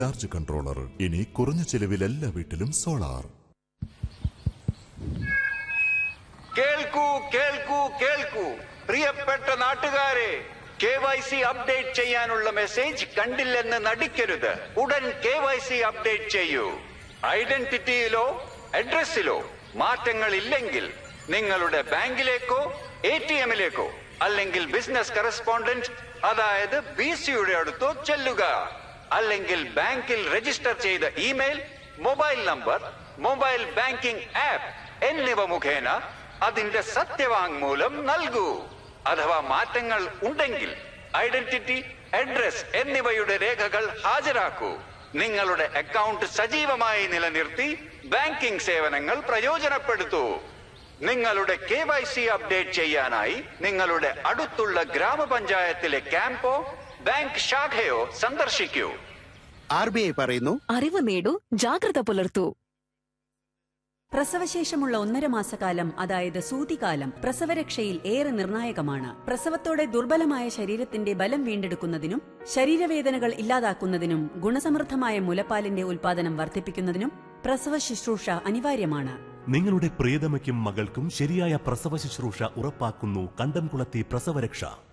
charge controller ഇനി കുറഞ്ഞ ചെലവിൽ എല്ലാ വീട്ടിലും സോളാർ കേൾക്കൂ കേൾക്കൂ കേൾക്കൂ പ്രിയപ്പെട്ട നാട്ടുകാരെ കെ വൈ സി അപ്ഡേറ്റ് ചെയ്യാനുള്ള മെസ്സേജ് കണ്ടില്ലെന്ന് നടിക്കരുത് ഉടൻ കെ വൈ സി അപ്ഡേറ്റ് ചെയ്യൂ ഐഡന്റിറ്റിയിലോ അഡ്രസ്സിലോ മാറ്റങ്ങൾ ഇല്ലെങ്കിൽ നിങ്ങളുടെ ബാങ്കിലേക്കോ എ ടി എമ്മിലേക്കോ അല്ലെങ്കിൽ ബിസിനസ് കറസ്പോണ്ടന്റ് അതായത് ബി സിയുടെ അടുത്തോ ചെല്ലുക അല്ലെങ്കിൽ ബാങ്കിൽ രജിസ്റ്റർ ചെയ്ത email mobile number mobile banking app എന്നിവ മുഖേന അതിന്റെ സത്യവാങ്മൂലം നൽകൂ അഥവാ മാറ്റങ്ങൾ ഉണ്ടെങ്കിൽ ഐഡന്റിറ്റി അഡ്രസ് എന്നിവയുടെ രേഖകൾ ഹാജരാക്കൂ നിങ്ങളുടെ അക്കൗണ്ട് സജീവമായി നിലനിർത്തി ബാങ്കിംഗ് സേവനങ്ങൾ പ്രയോജനപ്പെടുത്തൂ നിങ്ങളുടെ കെ വൈ സി അപ്ഡേറ്റ് ചെയ്യാനായി നിങ്ങളുടെ അടുത്തുള്ള ഗ്രാമപഞ്ചായത്തിലെ ക്യാമ്പോ ബാങ്ക് ശാഖയോ സന്ദർശിക്കൂ ആർ ബി ഐ പറയുന്നു അറിവ് നേടൂ ജാഗ്രത പുലർത്തൂ പ്രസവശേഷമുള്ള ഒന്നര മാസക്കാലം അതായത് സൂതികാലം പ്രസവരക്ഷയിൽ ഏറെ നിർണായകമാണ് പ്രസവത്തോടെ ദുർബലമായ ശരീരത്തിന്റെ ബലം വീണ്ടെടുക്കുന്നതിനും ശരീരവേദനകൾ ഇല്ലാതാക്കുന്നതിനും ഗുണസമൃദ്ധമായ മുലപ്പാലിന്റെ ഉൽപാദനം വർദ്ധിപ്പിക്കുന്നതിനും പ്രസവ ശുശ്രൂഷ അനിവാര്യമാണ് നിങ്ങളുടെ പ്രിയതമയ്ക്കും മകൾക്കും ശരിയായ പ്രസവ ശുശ്രൂഷ ഉറപ്പാക്കുന്നു കണ്ടംകുളത്തി പ്രസവരക്ഷ